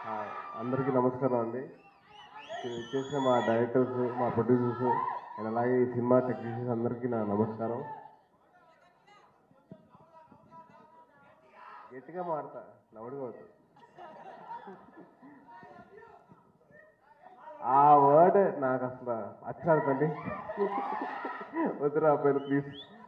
ఆ, అందరికీ నమస్కారం అండి ఇక్కడ వచ్చేసిన మా డైరెక్టర్స్ మా ప్రొడ్యూసర్స్ అండ్ అలాగే ఈ సినిమా టెక్నీషియన్స్ అందరికీ నా నమస్కారం గట్టిగా మాడతా లౌడ్గా అవుతుంది ఆ వర్డ్ నాకు అసలు అచ్చారు తల్లి వద్దురా పేరు ప్లీజ్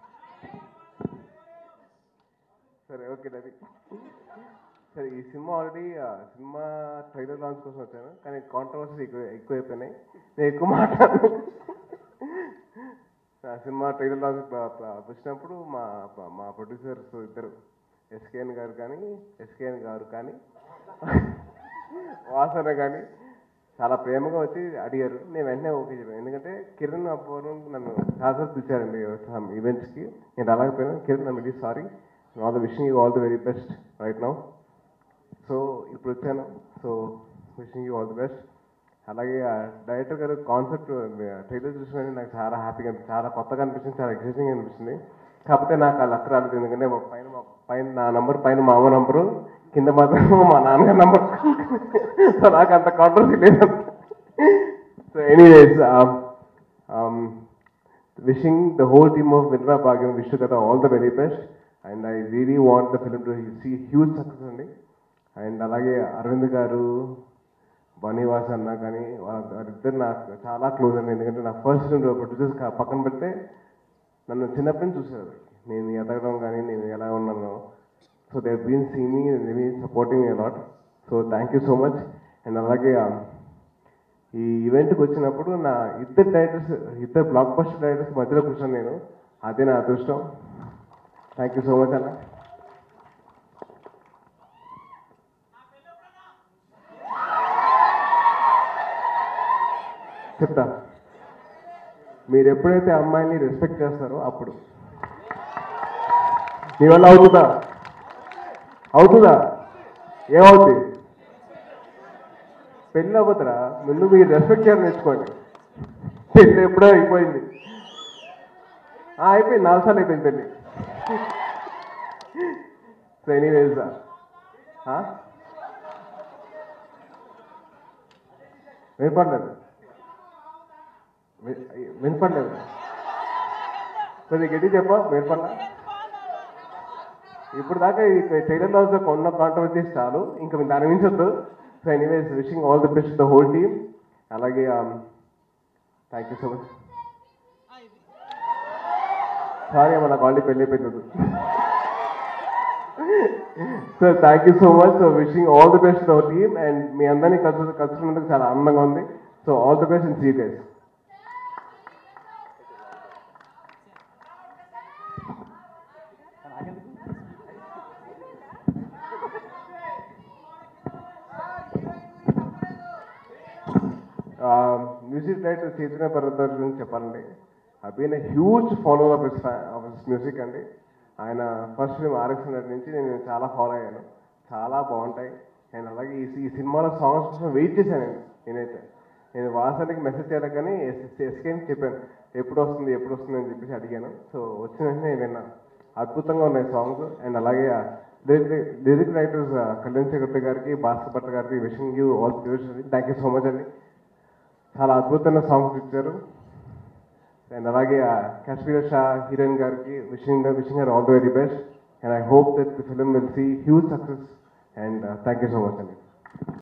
సరే ఓకే అది సరే ఈ cinema already cinema trailer launch కోసం వచ్చాను కానీ కాంట్రవర్సీ ఎక్కువ ఎక్కువైపోయినాయి నేను ఎక్కువ మాట్లాడు ఆ సినిమా ట్రైలర్ లాంచ్ వచ్చినప్పుడు మా మా ప్రొడ్యూసర్స్ ఇద్దరు ఎస్కేఎన్ గారు కానీ ఎస్కేఎన్ గారు కానీ వాసన కానీ చాలా ప్రేమగా వచ్చి అడిగారు నేను వెంటనే ఓకే చెప్పాను ఎందుకంటే కిరణ్ అబ్బోరం నన్ను చాలాసార్లు పిలిచారండి సమ్ ఈవెంట్స్కి నేను రాలేకపోయాను కిరణ్ నన్ను very sorry all the wishing you all the very best right now so ఇప్పుడు వచ్చాను so wishing you all the best అలాగే ఆ డైరెక్టర్ గారు కాన్సెప్ట్ ట్రైలర్ చూసిన నాకు చాలా హ్యాపీగా అనిపించింది చాలా కొత్తగా అనిపించింది చాలా ఎక్సైటింగ్ అనిపిస్తుంది కాకపోతే నాకు ఆ లక్ రాలేదు ఎందుకంటే మా పైన మా పైన నా నంబర్ పైన మా అమ్మ నంబరు కింద మాత్రం మా నాన్నగారి నంబర్ సో నాకు అంత కాంట్రవర్సీ లేదు so anyways wishing the whole team of Vinaro Bhagyam Vishnu Katha all the very best and I really want the film to see huge success అండి అండ్ అలాగే అరవింద్ గారు బనీవాస్ అన్న కానీ వాళ్ళ- వాళ్ళిద్దరు నాకు చాలా క్లోజ్ అండి ఎందుకంటే నా ఫస్ట్ ప్రొడ్యూసర్స్ పక్కన పెడితే నన్ను చిన్నప్పటి నుంచి చూసారు నేను ఎదగడం కానీ నేను ఎలా ఉన్నాను so they been see me they been supporting me a lot so thank you so much and అలాగే ఆ, ఈ ఈవెంట్కి వచ్చినప్పుడు నా ఇద్దరు డైరెక్టర్స్ ఇద్దరు బ్లాక్ బస్టర్ డైరెక్టర్స్ మధ్యలో కూర్చొని నేను అదే నా అదృష్టం థ్యాంక్ యూ సో మచ్ అన్న చెప్తా మీరు ఎప్పుడైతే అమ్మాయిని రెస్పెక్ట్ చేస్తారో అప్పుడు మీ వల్ల అవుతుందా అవుతుందా ఏమవుతుంది పెళ్ళి అవ్వదురా ముందు మీరు రెస్పెక్ట్ చేయాలని నేర్చుకోండి పెళ్ళి ఎప్పుడో అయిపోయింది ఆ, అయిపోయింది నాలుగు సార్లు అయిపోయింది పెళ్ళి సో ఎనీవేస్ వినపడలేదు వి- వినపడలేదు కొద్దిగా గట్టి చెప్పా వినపడలా ఇప్పుడు దాకా ఈ టైలర్ హౌస్లో కొన్న కాంట్రవర్సీస్ చాలు ఇంకా మీరు దాని మించొద్దు so anyways wishing all the best the whole team అలాగే thank you so much sorry అమ్మ నాకు ఆల్రెడీ పెళ్ళి అయిపోయింది so thank you so much so wishing all the best our team and మీ అందరినీ కలుసు కలుసుకున్నందుకు చాలా ఆనందంగా ఉంది so all the best and see guys music director Chaitanya Parvathar గురించి చెప్పాలండి I been a huge follower of his of his music అండి ఆయన ఫస్ట్ ఫిల్మ్ ఆర్ఎక్స్ హండ్రెడ్ నుంచి నేను చాలా ఫాలో అయ్యాను చాలా బాగుంటాయి అండ్ అలాగే ఈ ఈ సినిమాలో సాంగ్స్ కోసం వెయిట్ చేశానండి నేనైతే నేను వాసనకి మెసేజ్ చేయాలి కానీ ఎస్కేని చెప్పాను ఎప్పుడు వస్తుంది ఎప్పుడు వస్తుంది అని చెప్పేసి అడిగాను సో వచ్చిన వెంటనే నేను విన్నాను అద్భుతంగా ఉన్నాయి సాంగ్స్ అండ్ అలాగే lyric lyric writers Kalyan Chakravarthy గారికి భాస్కర్ భట్ గారికి wishing you all thank you so much అండి చాలా అద్భుతమైన సాంగ్స్ ఇచ్చారు అండ్ అలాగే కాశ్మీర్ షా హీరోయిన్ గారికి wishing wishing are all the very best and I hope that the film will see huge success and thank you so much అండి